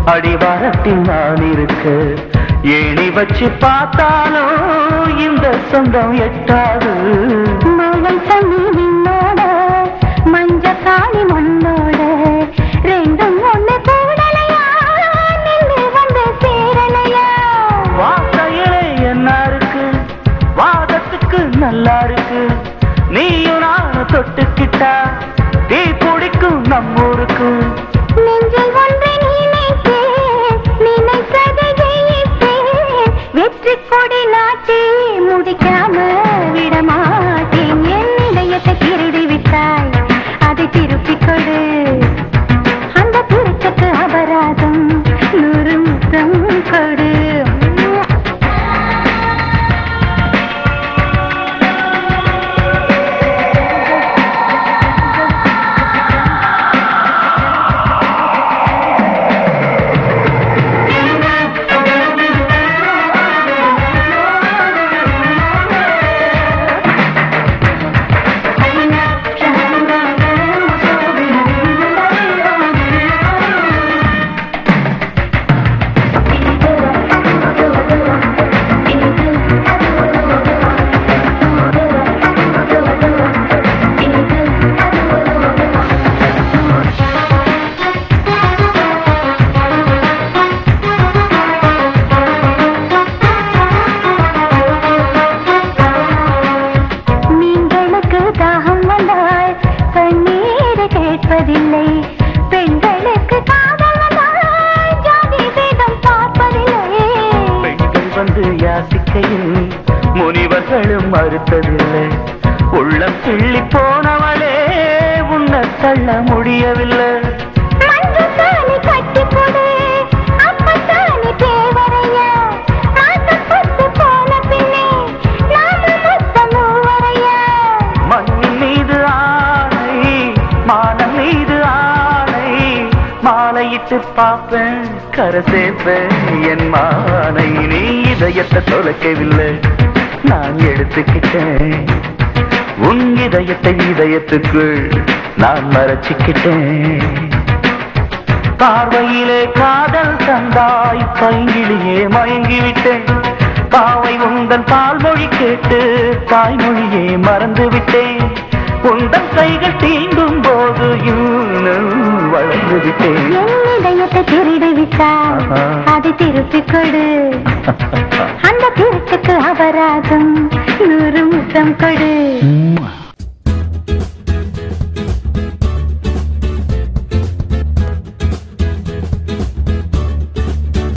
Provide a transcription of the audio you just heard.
அடிவாரத்தில் நான் இருக்க ஏணி வச்சு பார்த்தாலும் இந்த சொந்தம் எட்டாது மழை தண்ணி விண்ணோட மஞ்ச காளி மண்ணோட ரெண்டும் ஒண்ணு கூடலையா நின்று வந்து சேரலையா வார்த்தையிலே என்ன இருக்கு வாதத்துக்கு நல்லா இருக்கு நீயும் நானும் தொட்டுக்கிட்டா தீ பிடிக்கும் நம்மூருக்கு நெஞ்சில் ஒன்றை நினைத்தே நினைத்ததை ஜெயித்தேன் வெற்றி கொடி நாட்டி முடிக்காம விடமாட்டேன் என் இதயத்தை திருடி விட்டாய் அதை திருப்பிக் கொடு அந்த திருச்சத்து அபராதம் நூறு முத்தம் கொடு மீன்களுக்கு தாகம் வந்தால் தண்ணீர் கேட்பதில்லை பெண்களுக்கு காதல் வந்தால் ஜாதி வேதம் பார்ப்பதில்லை பெண்கள் வந்து யாசிக்கையில் முனிவர்களும் மறுத்ததில்லை உள்ளம் கிள்ளி போனவளே உன்னை தள்ள முடியவில்லை மஞ்சத்தானி கட்டி போடு அப்பத்தானி தேவரையா மாசம் பத்து போன பின்னே நாம மொத்தம் மூவரையா மண்ணின் மீது ஆணை மானம் மீது ஆணை மாலையிட்டு பார்ப்பேன் கரை சேர்ப்பேன் என் மானை நீ இதயத்தை தொலைக்கவில்லை நான் எடுத்துக்கிட்டேன் உன் இதயத்தை இதயத்துக்குள் நான் மறைச்சிக்கிட்டேன் பார்வையிலே காதல் தந்தாய் பைங்கிலியே மயங்கிவிட்டேன் பாவை உந்தன் பால்மொழி கேட்டு தாய்மொழியே மறந்து விட்டேன் உந்தன் கைகள் தீண்டும் போது இன்னும் வளர்ந்து விட்டேன் என் இதயத்தை திருடி விட்டால் ஆஹா. அதை திருப்பிக் கொடு அந்த திருட்டுக்கு அபராதம் நூறு முத்தம் கொடு உம்.